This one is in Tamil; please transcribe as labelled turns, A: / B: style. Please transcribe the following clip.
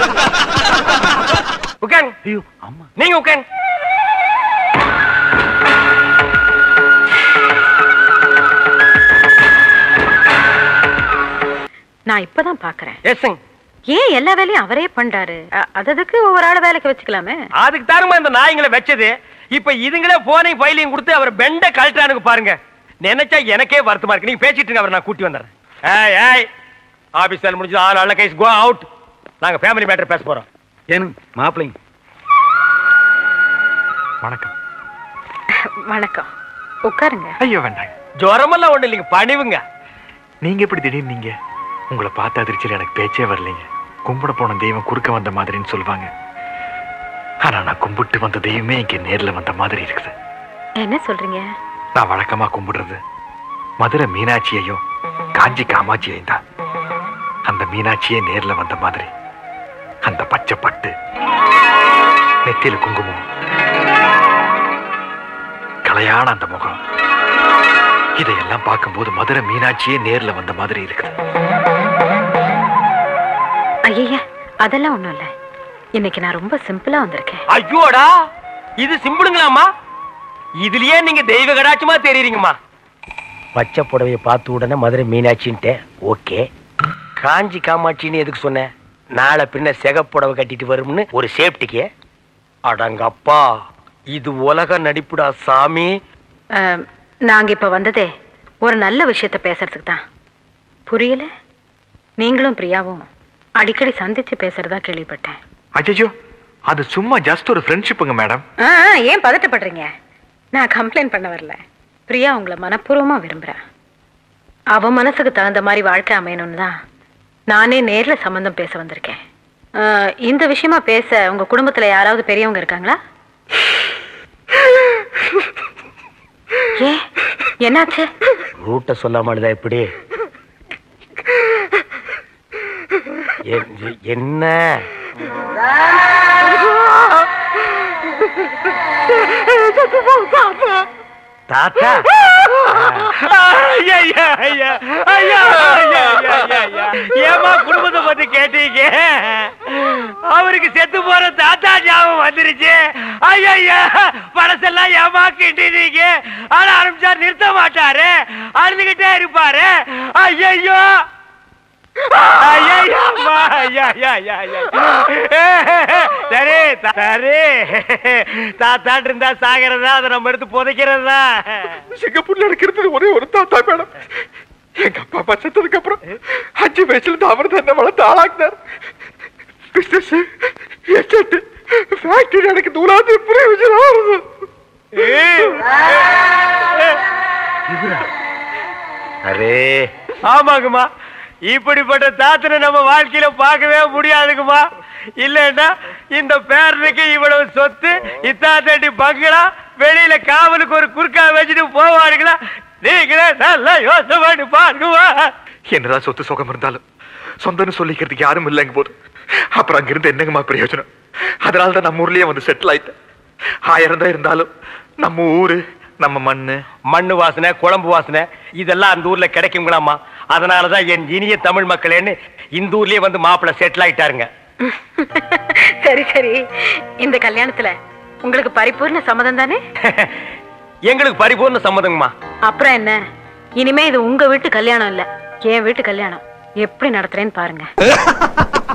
A: உட்காருங்க
B: ஐயோ அம்மா
A: நீங்க உட்காருங்க
C: நான் இப்பதான் பாக்குறேன்
A: எஸ்ங்க
C: ஏன் எல்லா வேலையும் அவரே பண்றாரு அ- அததுக்கு ஒவ்வொரு ஆள வேலைக்கு வச்சுக்கலாமே
A: அதுக்கு தாருமா இந்த நாய்ங்களை வச்சது இப்ப இதுங்களே போனையும் ஃபைலையும் கொடுத்து அவர் பெண்ட கழட்டானுங்க பாருங்க நினைச்சா எனக்கே வருத்தமா இருக்கு நீங்க பேசிட்டு இருங்க அவரை நான் கூட்டி வந்துடுறேன் ஏய் ஏய் ஆபீஸ் வேலை முடிஞ்சு ஆள் நல்ல கைஸ் கோ அவுட் நாங்க ஃபேமிலி மேட்டர் பேச போறோம்
B: ஏனுங்க மாப்பிள்ளைங்க வணக்கம்
C: வணக்கம் உட்காருங்க
B: ஐயோ வேண்டாங்க
A: ஜுரமெல்லாம் ஒண்ணு இல்லைங்க பணிவுங்க
B: நீங்க எப்படி திடீர்னு நீங்க உங்களை பார்த்த அதிர்ச்சியில் எனக்கு பேச்சே வரலைங்க கும்பிட போன தெய்வம் குறுக்க வந்த மாதிரின்னு சொல்லுவாங்க ஆனா நான் கும்பிட்டு வந்த தெய்வமே இங்க நேர்ல வந்த மாதிரி இருக்குது
C: என்ன சொல்றீங்க
B: நான் வழக்கமா கும்பிடுறது மதுரை மீனாட்சியையும் காஞ்சி காமாட்சியையும் தான் அந்த மீனாட்சியே நேர்ல வந்த மாதிரி அந்த பச்சை பட்டு நெத்தியில குங்குமம் கலையான அந்த முகம் இதையெல்லாம் பார்க்கும்போது மதுரை மீனாட்சியே நேர்ல வந்த மாதிரி இருக்குது
C: ஐயா அதெல்லாம் ஒண்ணும் இல்ல இன்னைக்கு நான் ரொம்ப சிம்பிளா வந்திருக்கேன்
A: ஐயோடா இது சிம்பிளுங்களாம்மா இதுலயே நீங்க தெய்வ கடாட்சமா தெரியுறீங்கம்மா பச்சை புடவைய பார்த்த உடனே மதுரை மீனாட்சின்ட்டு ஓகே காஞ்சி காமாட்சின்னு எதுக்கு சொன்னேன் நாளை பின்ன சிகப்புடவை கட்டிட்டு வரும்னு ஒரு சேஃப்டிக்கு அடங்கப்பா இது உலக நடிப்புடா சாமி
C: அம், நாங்க இப்ப வந்ததே ஒரு நல்ல விஷயத்த பேசுறதுக்கு தான் புரியல நீங்களும் பிரியாவும் அடிக்கடி சந்திச்சு பேசுறதா கேள்விப்பட்டேன்
B: அஜயோ அது சும்மா ஜஸ்ட் ஒரு ஃப்ரெண்ட்ஷிப்புங்க மேடம்
C: ஆ, ஆ, ஏன் பதட்டப்படுறீங்க நான் கம்ப்ளைண்ட் பண்ண வரல பிரியா உங்களை மனப்பூர்வமா விரும்புறா அவ மனசுக்கு தகுந்த மாதிரி வாழ்க்கை அமையணும்னு தான் நானே நேர்ல சம்பந்தம் பேச வந்திருக்கேன் ஆ, இந்த விஷயமா பேச உங்க குடும்பத்துல யாராவது பெரியவங்க இருக்காங்களா ஏ என்னாச்சு
A: ரூட்டை சொல்லாமலுதா எப்படி எ- என்ன தாத்தா ஏமா குடும்பத்தை பத்தி கேட்டீங்க அவருக்கு செத்து போற தாத்தா ஞாபகம் வந்துருச்சு ஐயா பழசெல்லாம் ஏமா கிட்டீங்க ஆனா ஆரம்பிச்சா நிறுத்த மாட்டாரு அழுதுகிட்டே இருப்பாரு ஐயோ சரி சரி தாத்தாட்டு இருந்தா சாகிறதா அதை நம்ம எடுத்து புதைக்கிறதா
D: சிங்கப்பூர்ல நடக்கிறது ஒரே ஒரு தாத்தா மேடம் எங்க அப்பா அப்பா செத்ததுக்கு அப்புறம் அஞ்சு வயசுல இருந்து அவர் தான் என்ன வளர்த்து ஆளாக்குனார் பிசினஸ் எஸ்டேட் ஃபேக்டரி எனக்கு தூளாது பிரயோஜனம்
A: அரே ஆமாங்கம்மா இப்படிப்பட்ட தாத்தனை நம்ம வாழ்க்கையில பார்க்கவே முடியாதுங்கம்மா இல்லன்னா இந்த பேரனுக்கு இவ்வளவு சொத்து இத்தாத்தடி பங்களா வெளியில காவலுக்கு ஒரு குறுக்கா வச்சுட்டு போவாருங்களா நீங்களே நல்லா யோசனை பண்ணி பாருங்கம்மா
D: என்னதான் சொத்து சுகம் இருந்தாலும் சொந்தம்னு சொல்லிக்கிறதுக்கு யாரும் இல்லைங்க போது அப்புறம் அங்கிருந்து என்னங்கம்மா பிரயோஜனம் அதனால தான் நம்ம ஊர்லயே வந்து செட்டில் ஆயிட்டேன் ஆயிரம் தான் இருந்தாலும் நம்ம ஊரு நம்ம மண்ணு
A: மண்ணு வாசனை குழம்பு வாசனை இதெல்லாம் அந்த ஊர்ல கிடைக்குங்களாமா அதனாலதான் என் இனிய தமிழ் மக்களேன்னு இந்த ஊர்லயே வந்து மாப்பிள்ளை செட்டில் ஆயிட்டாருங்க
C: சரி சரி இந்த கல்யாணத்துல உங்களுக்கு பரிபூர்ண சம்மதம் தானே
A: எங்களுக்கு பரிபூர்ண சம்மதங்கம்மா
C: அப்புறம் என்ன இனிமே இது உங்க வீட்டு கல்யாணம் இல்ல என் வீட்டு கல்யாணம் எப்படி நடத்துறேன்னு பாருங்க